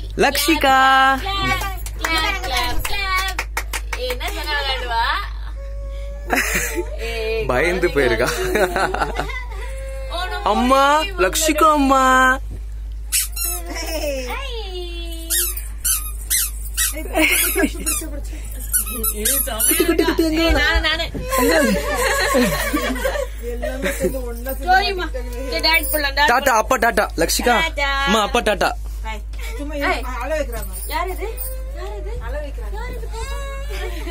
Lakshika Clap, clap, clap. என்ன சொன்னா விளையாடுவா ஏய், பயந்து போயிருக்கா oh no. அம்மா லக்ஷிகா அம்மா ஏய், நானு, நானு. சரிம்மா. சரி, dad போலாம், dad டாட்டா அப்பா டாட்டா லக்ஷிகா டாட்டா. அம்மா அப்பா டாட்டா யார் இது